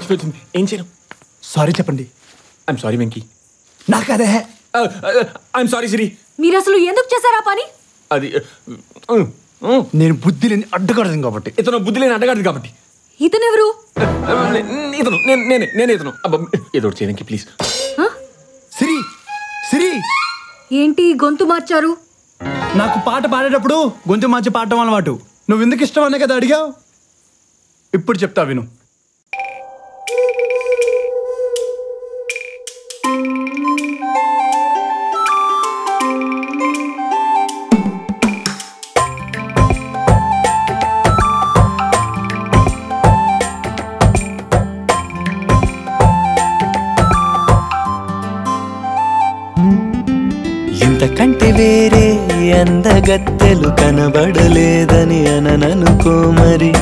వచ్చింది వచ్చింది ఏం చేయను సారీ చెప్పండి ఐఎమ్ సారీ వెంకీ నాకు అదే ఐఎమ్ సారీ సిరి మీరు అసలు ఎందుకు చేశారా పని అది uh, uh, నేను బుద్ధి లేని అడ్డుకడదు కాబట్టి ఇతను బుద్ధి లేని అడ్డగాడు కాబట్టి ఇతనెవరు Uh, నే- ఇతను నేను నేనే నేనే ఇతను అబ్బా, ఏదో ఒకటి చేయండి ప్లీజ్ హ? సిరి సిరి ఏంటి గొంతు మార్చారు నాకు పాట పాడేటప్పుడు గొంతు మార్చి పాడటం అలవాటు నువ్వు ఎందుకు ఇష్టం అనే కదా అడిగావు ఇప్పుడు చెప్తా విను ఇంతకంటే వేరే అందగత్తెలు కనబడలేదని అనననుకో మరి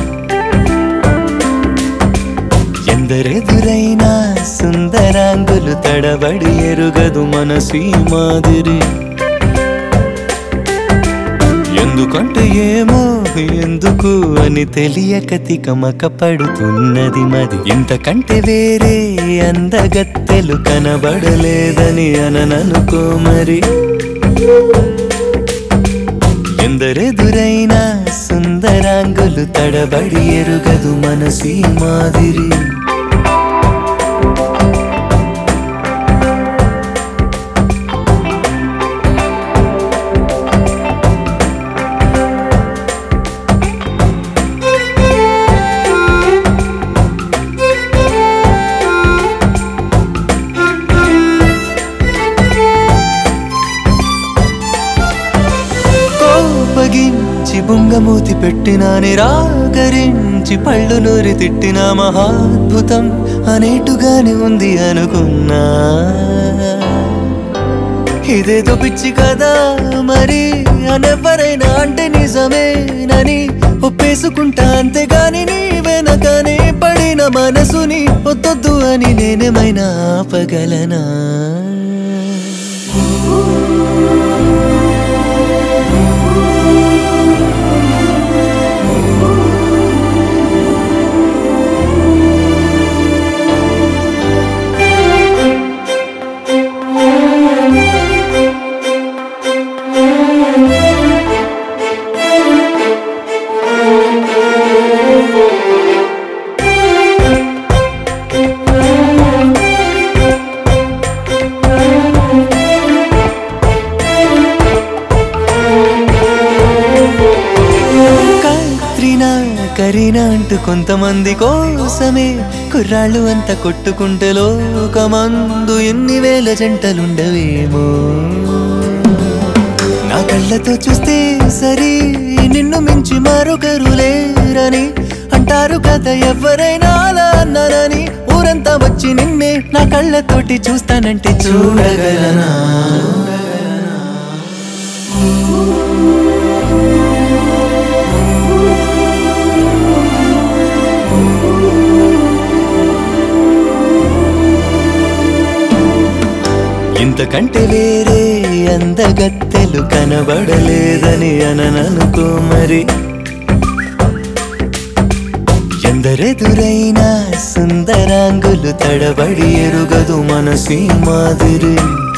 ఎందరెదురైనా సుందరాంగులు తడబడి ఎరుగదు మనసు ఈ మాదిరి ఎందుకంటే ఏమో ఎందుకు అని తెలియక తికమక పడుతున్నది మది ఇంతకంటే వేరే అందగత్తెలు కనబడలేదని అనననుకో మరి ఎందరెదురైనా సుందరాంగులు తడబడి ఎరుగదు మనసు ఈ మాదిరి కోపగించి బుంగమూతి పెట్టిన నిరాకరించి పళ్ళు నూరి తిట్టిన మహాద్భుతం అనేటుగానే ఉంది అనుకున్నా ఇదేదో పిచ్చి కదా మరి అనెవరైనా అంటే నిజమేనని ఒప్పేసుకుంటా అంతేగాని నీ వెనకనే పడిన మనసుని వద్దొద్దు అని నేనేమైనా ఆపగలనా కత్రినా కరీనా అంటూ కొంతమంది కోసమే కుర్రాళ్ళు అంతా కొట్టుకుంటే లోకమందు ఎన్ని వేల జంటలుండవేమో నా కళ్ళతో చూస్తే సరి నిన్ను మించి మరొకరు లేరని అంటారు కదా ఎవరైనా అలా అన్నారని ఊరంతా వచ్చి నిన్నే నా కళ్ళతోటి చూస్తానంటే చూడగలనా ఇంతకంటే వేరే అందగత్తెలు కనబడలేదని అనననుకో మరి ఎందరెదురైనా సుందరాంగులు తడబడి ఎరుగదు మనసు ఈ మాదిరి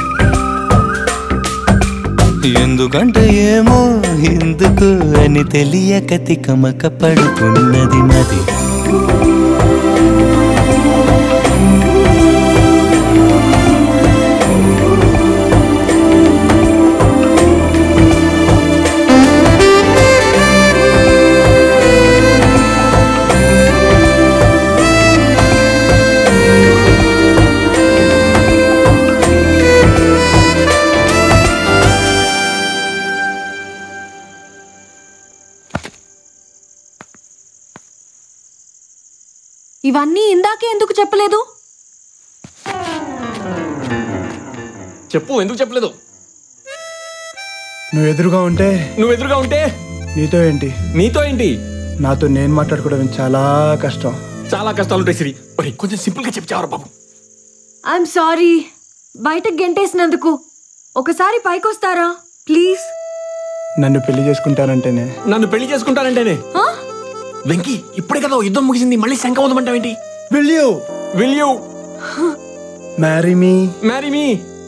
ఎందుకంటే ఏమో ఎందుకు అని తెలియక తికమక పడుతున్నది మది ఇవన్నీ ఇందాకే ఎందుకు చెప్పలేదు చెప్పు ఎందుకు చెప్పలేదు నువ్వు ఎదురుగా ఉంటే నువ్వు ఎదురుగా ఉంటే నీతో ఏంటి నీతో ఏంటి నాతో నేను మాట్లాడుకోవడం చాలా కష్టం చాలా కష్టాలు ఉంటాయి సిరి ఒరేయ్, కొంచెం సింపుల్ గా చెప్తావరా బాబు ఐఎమ్ సారీ బయటకు గెంటేసినందుకు ఒకసారి పైకొస్తారా ప్లీజ్ నన్ను పెళ్లి చేసుకుంటానంటేనే నన్ను పెళ్లి చేసుకుంటానంటేనే హా? వెంకీ ఇప్పుడే కదా ఓ యుద్ధం ముగిసింది మళ్ళీ శంఖ వదమంటావేంటి will you will you marry me marry me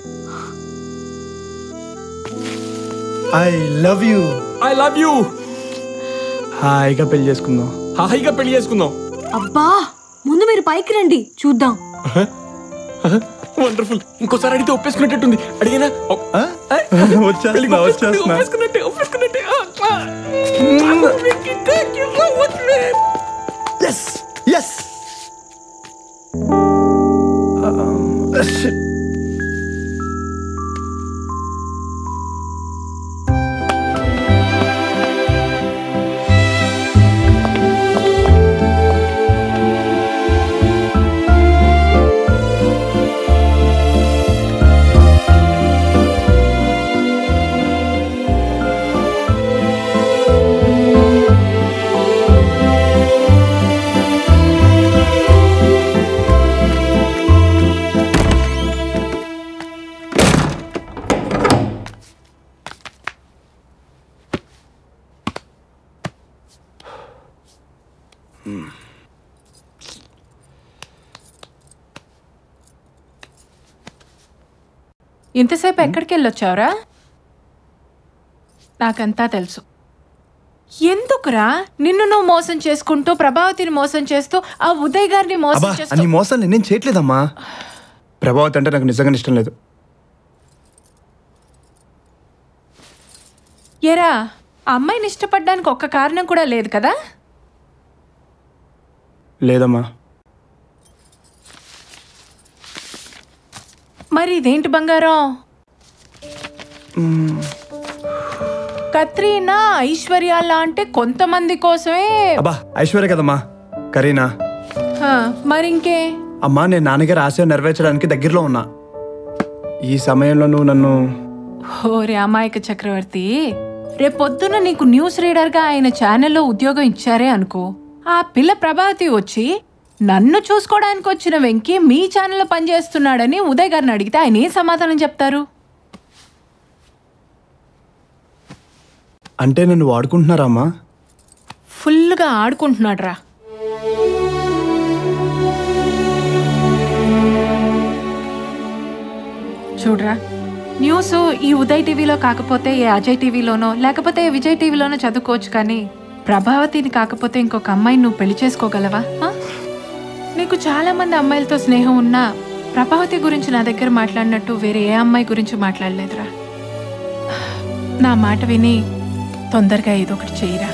I love you I love you హాయిగా పెళ్లి చేసుకుందాం హాయిగా పెళ్లి చేసుకుందాం అబ్బా ముందు మీరు పైకి రండి చూద్దాం వండర్ఫుల్ ఇంకోసారి అడిగితే ఒప్పేసుకునేటట్టుంది అడిగినా ఒ- ఆ? పెళ్లికి వచ్చేస్తున్నా ఒప్పేసుకున్నట్టే, వచ్చేస్తున్నా ఒప్పేసుకున్నట్టే ఒప్పేసుకున్నట్టే ఆ, ఆ. Thank you so much, man. Yes yes ఇంతసేపు ఎక్కడికి వెళ్ళొచ్చావురా నాకంతా తెలుసు ఎందుకురా నిన్ను నువ్వు మోసం చేసుకుంటూ ప్రభావతిని మోసం చేస్తూ ఆ ఉదయ్ గారిని మోసం అబ్బా చేస్తూ అన్ని మోసాలు నేనేం చేయట్లేదమ్మా ప్రభావతి అంటే నాకు నిజంగా ఇష్టం లేదు ఎరా ఆ అమ్మాయిని ఇష్టపడడానికి ఒక్క కారణం కూడా లేదు కదా లేదమ్మా మరి ఇదేంటి బంగారం కత్రీనా ఐశ్వర్యాల అంటే కొంతమంది కోసమే అబ్బా ఐశ్వర్య కదమ్మా కరీనా హా, మరింకే అమ్మా నేను నాన్నగారి ఆశయం నెరవేర్చడానికి దగ్గరలో ఉన్నా ఈ సమయంలో నువ్వు నన్ను ఓరే అమాయక చక్రవర్తి రేపొద్దున నీకు న్యూస్ రీడర్గా ఆయన ఛానల్లో ఉద్యోగం ఇచ్చారే అనుకో ఆ పిల్ల ప్రభావతి వచ్చి నన్ను చూసుకోవడానికి వచ్చిన వెంకీ మీ ఛానల్లో పనిచేస్తున్నాడని ఉదయ్ గారిని అడిగితే ఆయన ఏం సమాధానం చెప్తారు అంటే నన్ను వాడుకుంటున్నారా అమ్మా ఫుల్గా ఆడుకుంటున్నాడురా చూడరా న్యూస్ ఈ ఉదయ్ టీవీలో కాకపోతే ఏ అజయ్ టీవీలోనో లేకపోతే ఏ విజయ్ టీవీలోనో చదువుకోవచ్చు కానీ ప్రభావతిని కాకపోతే ఇంకొక అమ్మాయిని నువ్వు పెళ్లి చేసుకోగలవా ఆ? నీకు చాలా మంది అమ్మాయిలతో స్నేహం ఉన్నా ప్రభావతి గురించి నా దగ్గర మాట్లాడినట్టు వేరే ఏ అమ్మాయి గురించి మాట్లాడలేదురా నా మాట విని తొందరగా ఏదో ఒకటి చేయరా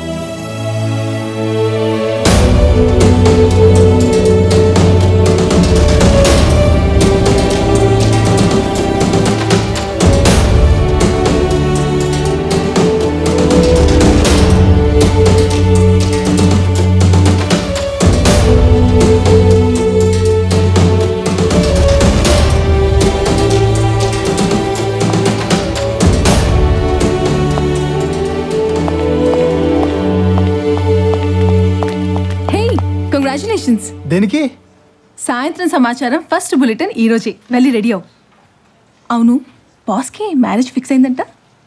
హే కంగ్రాచులేషన్స్ దేనికి సాయంత్రం సమాచారం ఫస్ట్ బులెటిన్ ఈ రోజే వెళ్ళి రెడీ అవు అవును బాస్కి మ్యారేజ్ ఫిక్స్ అయిందంట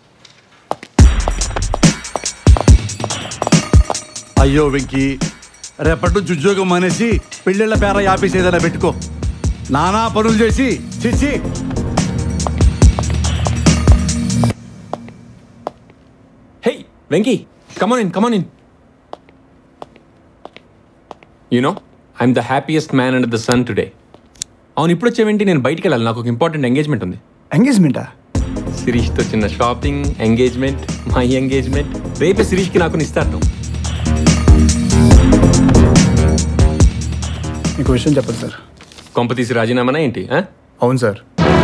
అయ్యో వెంకీ రేపటి నుంచి ఉద్యోగం మానేసి పెళ్ళిళ్ళ పేర యాపీస్ ఏదైనా పెట్టుకో నానా పనులు చేసి చిచ్చి Hey, Venki, come on in, come on in. You know, I'm the happiest man under the sun today. అవును ఇప్పుడు వచ్చేవేంటి నేను బయటికి వెళ్ళాలి నాకు ఒక ఇంపార్టెంట్ ఎంగేజ్మెంట్ ఉంది ఎంగేజ్మెంటా శిరీష్తో చిన్న షాపింగ్ ఎంగేజ్మెంట్ మై ఎంగేజ్మెంట్ రేపే శిరీష్కి నాకు నిస్తాను మీకు విషయం చెప్పండి సార్ కొంప తీసి రాజీనామానా ఏంటి ఆ? అవును సార్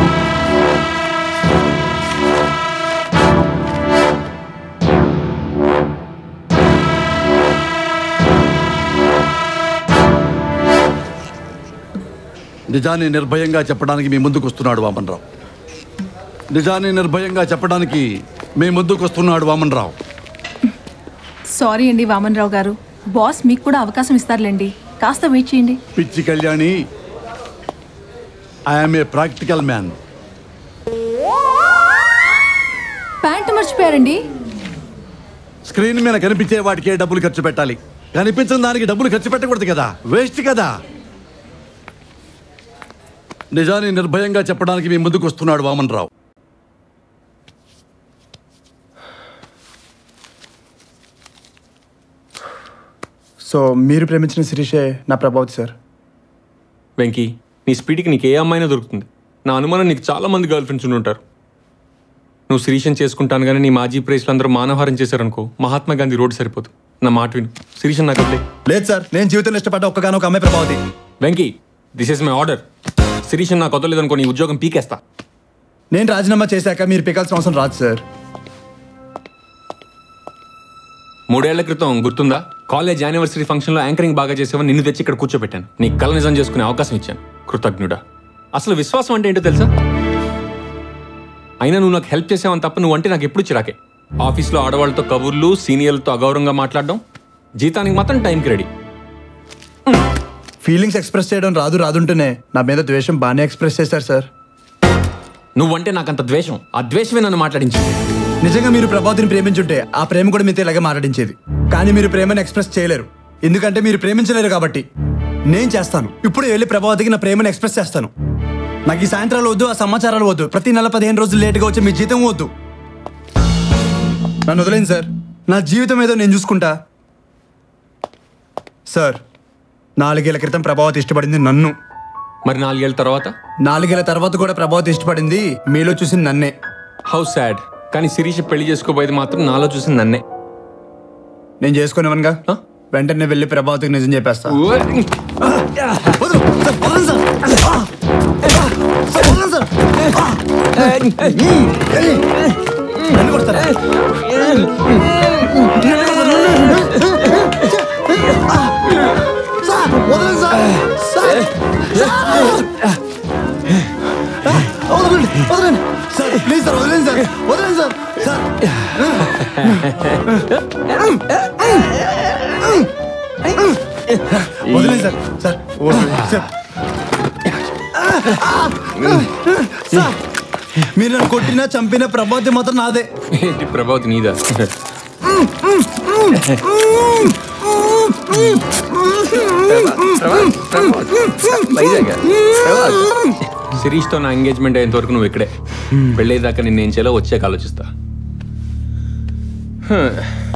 నిజాన్ని నిర్భయంగా చెప్పడానికి మీ ముందుకు వస్తున్నాడు వామన్రావు నిజాన్ని నిర్భయంగా చెప్పడానికి మీ ముందుకు వస్తున్నాడు వామన్రావు సారీ అండి వామన్ రావు గారు బాస్ మీకు కూడా అవకాశం ఇస్తారులేండి కాస్త వెయిట్ చేయండి పిచ్చి Kalyani I'm a practical man pant మర్చిపోయారండి స్క్రీన్ మీద కనిపించే వాటికే డబ్బులు ఖర్చు పెట్టాలి కనిపించిన దానికి డబ్బులు ఖర్చు పెట్టకూడదు కదా వేస్ట్ కదా నిజాన్ని నిర్భయంగా చెప్పడానికి మీ ముందుకు వస్తున్నాడు వామన్ రావు సో మీరు ప్రేమించిన శిరీషే నా ప్రభావతి సార్ వెంకీ నీ స్పీడ్కి నీకు ఏ అమ్మాయినా దొరుకుతుంది నా అనుమానం నీకు చాలా మంది గర్ల్ ఫ్రెండ్స్ ఉంటారు నువ్వు శిరీషన్ చేసుకుంటాను కానీ నీ మాజీ ప్రైస్లు అందరూ మానవహారం చేశారనుకో మహాత్మా గాంధీ రోడ్ సరిపోదు నా మాట విను శిరీషన్ నాకు వదిలే లేదు సార్ నేను జీవితంలో ఇష్టపడ్డ ఒక్కగానో ఒక అమ్మాయి Prabhavati Venky this is my order శిరీషన్ నాకు వదలలేదనుకో నీ ఉద్యోగం పీకేస్తా నేను రాజీనామా చేశాక మీరు పికాల్సిన అవసరం రాదు సార్ మూడేళ్ల క్రితం గుర్తుందా కాలేజ్ యానివర్సరీ ఫంక్షన్లో యాంకరింగ్ బాగా చేసేవని నిన్ను తెచ్చి ఇక్కడ కూర్చోబెట్టాను నీ కళ నిజం చేసుకునే అవకాశం ఇచ్చాను కృతజ్ఞుడా అసలు విశ్వాసం అంటే ఏంటో తెలుసా అయినా నువ్వు నాకు హెల్ప్ చేసావని తప్ప నువ్వు అంటే నాకు ఎప్పుడు చిరాకే ఆఫీస్లో ఆడవాళ్ళతో కబుర్లు సీనియర్లతో అగౌరవంగా మాట్లాడడం జీతానికి మాత్రం టైంకి రెడీ ఫీలింగ్స్ ఎక్స్ప్రెస్ చేయడం రాదు రాదుంటేనే నా మీద ద్వేషం బాగానే ఎక్స్ప్రెస్ చేశారు సార్ నువ్వంటే నాకంత ద్వేషం ఆ ద్వేషమే నన్ను మాట్లాడించింది నిజంగా మీరు ప్రభావతిని ప్రేమించుంటే ఆ ప్రేమ కూడా మీతో ఇలాగే మాట్లాడించేది కానీ మీరు ప్రేమను ఎక్స్ప్రెస్ చేయలేరు ఎందుకంటే మీరు ప్రేమించలేరు కాబట్టి నేను చేస్తాను ఇప్పుడు వెళ్ళి ప్రభావతికి నా ప్రేమను ఎక్స్ప్రెస్ చేస్తాను నాకు ఈ సాయంత్రాలు వద్దు ఆ సమాచారాలు వద్దు ప్రతి నెల పదిహేను రోజులు లేట్గా వచ్చే మీ జీతం వద్దు నన్ను వదిలేండి సార్ నా జీవితం ఏదో నేను చూసుకుంటా సార్ నాలుగేళ్ల క్రితం ప్రభావతి ఇష్టపడింది నన్ను మరి నాలుగేళ్ల తర్వాత నాలుగేళ్ల తర్వాత కూడా ప్రభావతి ఇష్టపడింది మీలో చూసింది నన్నే హౌ సాడ్ కానీ శిరీష్ పెళ్లి చేసుకోబోయేది మాత్రం నాలో చూసింది నన్నే నేను చేసుకునేవనుగా ఆ? వెంటనే వెళ్ళి ప్రభావతికి నిజం చెప్పేస్తా వదలు. సార్, వదలండి సార్. ఆ! సార్, వదలండి సార్. ఆ! ఏయ్! నన్ను కొడతారా? నన్ను కొడతారా? ఆ! సార్, వదలండి సార్. Sir, sir. ఆ! వదలండి, వదలండి. సార్, ప్లీజ్ సార్ వదలండి సార్ వదలండి సార్ సార్ వదిలేదు సార్ సార్ వదిలేదు సార్ సార్ మీరు నన్ను కొట్టినా చంపినా ప్రభావతి మాత్రం నాదే ఏంటి ప్రభావతి నీదా శిరీష్తో నా ఎంగేజ్మెంట్ అయ్యేంత వరకు నువ్వు ఇక్కడే పెళ్ళేదాకా నిన్నేం చేయాలో వచ్చాక ఆలోచిస్తా